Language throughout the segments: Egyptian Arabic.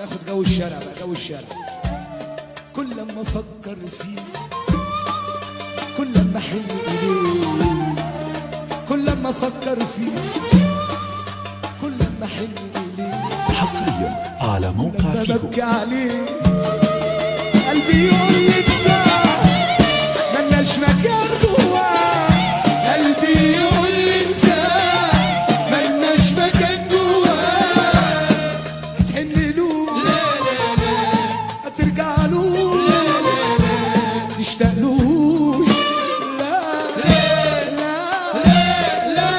ناخد جو الشارع بقى جو الشارع كل لما افكر فيه كل لما احن اليه كل لما افكر فيه كل لما احن اليه حصريا على موقع لما فيجو ببكي عليه قلبي يقول لي انساه ملناش مكان جواه قلبي يقول لي انساه ملناش مكان جواه هتحن له لا لا لا هترجع له لا لا لا تشتاقلوش لا لا لا لا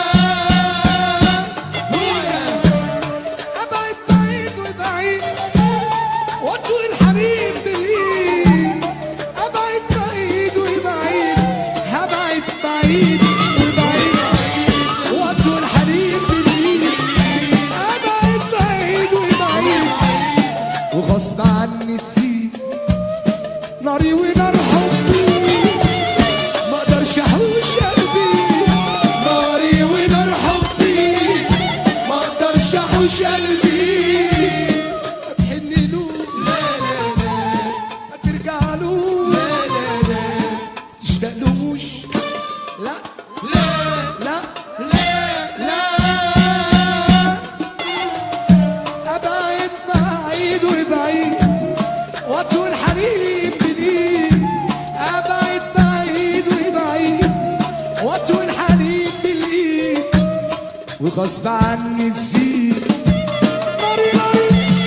ابعد بعيد وبعيد واطوي الحبيب بالايد ابعد بعيد وبعيد هبعد بعيد وبعيد واطوي الحبيب بالايد ابعد بعيد وبعيد وغصب عني تسيب ناري ونار حبي ما اقدرش احوش قلبي ناري ونار حبي ما اقدرش احوش قلبي هتحن له لا لا لا هترجع له لا لا لا تشتاقلوش لا لا لا لا لا ابعد بعيد وبعيد واطول حبيب بالايد ابعد بعيد وبعيد واطول حبيب بالايد وغصب عني تزيد ناري ناري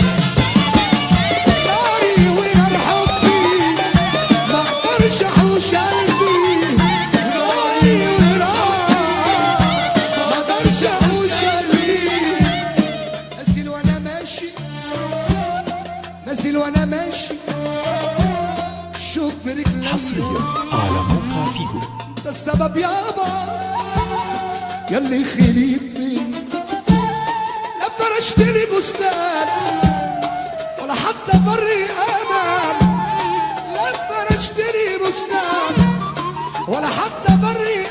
ناري ونار حبي ما اقدرش احوش قلبي ناري ونار ما اقدرش احوش قلبي نازل وانا ماشي نازل وانا ماشي شوف برجلي حصريا على موقع فيجو انت السبب يابا يلي خليتني لا فرشت لي بستان ولا حتى بري امان لا فرشت لي بستان ولا حتى بري